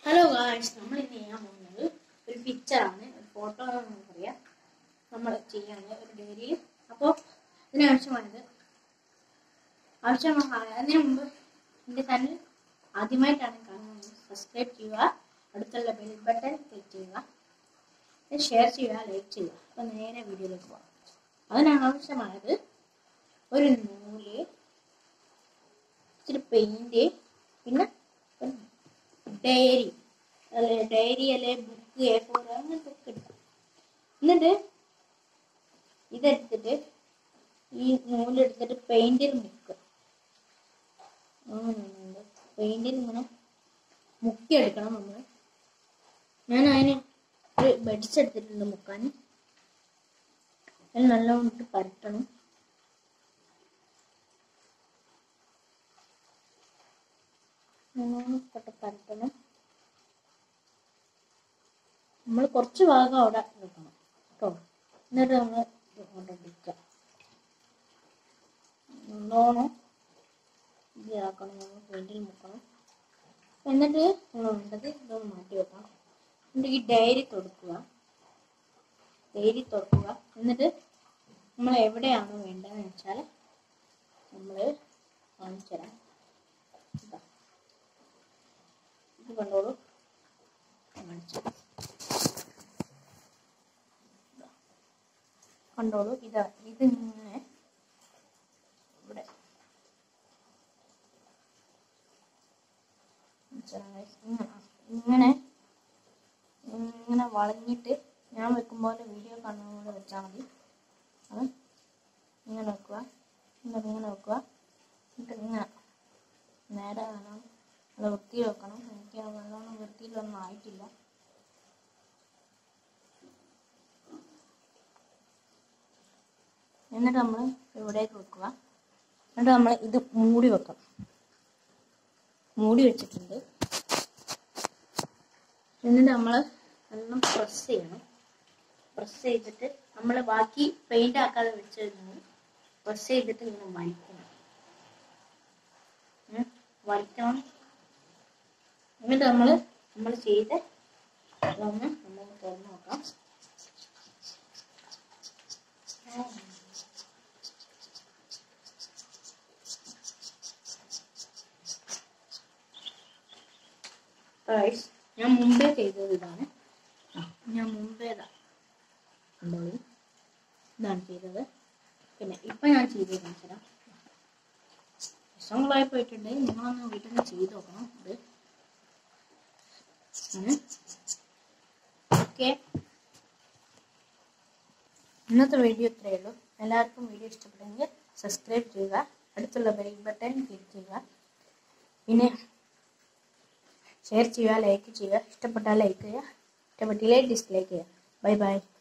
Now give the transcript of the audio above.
Hello guys നമ്മൾ ഇന്ന് ചെയ്യാൻ പോകുന്നത് ഒരു പിക്ചറാണ് ഒരു ഫോട്ടോ നമുക്കറിയാം നമ്മൾ ചെയ്യാണ് ഒരു ഡയറിയിൽ അപ്പോൾ ഇതിനാവശ്യമായത് ആവശ്യമായ അതിന് മുമ്പ് എൻ്റെ ചാനൽ ആദ്യമായിട്ടാണ് കാണുന്നത് സബ്സ്ക്രൈബ് ചെയ്യുക അടുത്തുള്ള ബെൽ ബട്ടൺ ക്ലിക്ക് ചെയ്യുക ഷെയർ ചെയ്യുക ലൈക്ക് ചെയ്യുക അപ്പോൾ നേരെ വീഡിയോയിലേക്ക് പോകാം അതിനാണ് ആവശ്യമായത് ഒരു നൂല് ഇച്ചിരി പെയിൻറ് പിന്നെ ഒരു ഡയറി അല്ലെ ഡയറി അല്ലെ ബുക്ക് എ ഫോർ അങ്ങനത്തെ ഒക്കെ എടുക്കാം എന്നിട്ട് ഇതെടുത്തിട്ട് ഈ നൂലെടുത്തിട്ട് പെയിന്റിൽ മുക്കുക പെയിന്റിൽ ഇങ്ങനെ മുക്കിയെടുക്കണം നമ്മൾ ഞാൻ അതിന് ഒരു ബെഡ്സ് എടുത്തിട്ടുണ്ട് മുക്കാൻ അതിൽ നല്ലോണം ഇട്ട് പരട്ടണം നല്ലോണം ഇട്ട് പരട്ടണം നമ്മൾ കുറച്ച് ഭാഗം അവിടെ വെക്കണം കേട്ടോ എന്നിട്ട് നമ്മൾ കൊണ്ടിരിക്കുക നല്ലോണം ഇതാക്കണം നമ്മൾ പെയിന്റിൽ മുക്കണം എന്നിട്ട് നമ്മൾ വേണ്ടത് ഇതൊന്ന് മാറ്റി വെക്കണം എന്നിട്ട് ഈ ഡയറി തൊടുക്കുക ഡയറി തൊടുക്കുക എന്നിട്ട് നമ്മൾ എവിടെയാണോ വേണ്ടതെന്ന് വെച്ചാൽ നമ്മൾ കാണിച്ചു തരാം ഇതാ. ഇത് കണ്ടോളൂ കാണിച്ചു തരാം. കണ്ടോളൂ ഇതാ ഇതിങ്ങനെ ഇവിടെ ഇങ്ങനെ ഇങ്ങനെ ഇങ്ങനെ വളഞ്ഞിട്ട് ഞാൻ വെക്കുമ്പോൾ വീഡിയോ കാണുമ്പോൾ വെച്ചാൽ മതി അത് ഇങ്ങനെ വെക്കുക എന്നിട്ട് ഇങ്ങനെ വെക്കുക എന്നിട്ട് ഇങ്ങനെ നേരെ വേണം നല്ല വൃത്തിയിൽ വെക്കണം എനിക്ക് നല്ലോണം വൃത്തിയിലൊന്നും ആയിട്ടില്ല എന്നിട്ട് നമ്മൾ ഇവിടേക്ക് വെക്കുക എന്നിട്ട് നമ്മൾ ഇത് മൂടി വെക്കണം മൂടി വെച്ചിട്ടുണ്ട് എന്നിട്ട് നമ്മൾ നല്ലോണം പ്രസ് ചെയ്യണം പ്രസ് ചെയ്തിട്ട് നമ്മൾ ബാക്കി പെയിന്റ് ആക്കാതെ വെച്ചിരുന്നു പ്രസ് ചെയ്തിട്ട് ഇങ്ങനെ വലിക്കണം ഉം, വലിക്കണം എന്നിട്ട് നമ്മൾ നമ്മൾ ചെയ്ത് ഇതൊന്ന് നമ്മൾ തുറന്ന് നോക്കാം Guys, ഞാൻ മുമ്പേ ചെയ്തത് ഇതാണ് ആ, ഞാൻ മുമ്പേ ഇതാ കണ്ടോളൂ ഇതാണ് ചെയ്തത് പിന്നെ ഇപ്പൊ ഞാൻ ചെയ്ത് കാണിച്ചു തരാം വർഷങ്ങളായി പോയിട്ടുണ്ട് നിങ്ങളൊന്ന് വീട്ടിൽ നിന്ന് ചെയ്ത് നോക്കണം ഇത് ഓക്കെ ഇന്നത്തെ വീഡിയോ ഇത്രയേ ഉള്ളൂ എല്ലാവർക്കും വീഡിയോ ഇഷ്ടപ്പെട്ടെങ്കിൽ സബ്സ്ക്രൈബ് ചെയ്യുക അടുത്തുള്ള ബെൽ ബട്ടൺ ക്ലിക്ക് ചെയ്യുക പിന്നെ ഷെയർ ചെയ്യുക ലൈക്ക് ചെയ്യുക ഇഷ്ടപ്പെട്ടാൽ ലൈക്ക് ചെയ്യുക ഇഷ്ടപ്പെട്ടില്ലേ ഡിസ്ലൈക്ക് ചെയ്യുക ബൈ ബൈ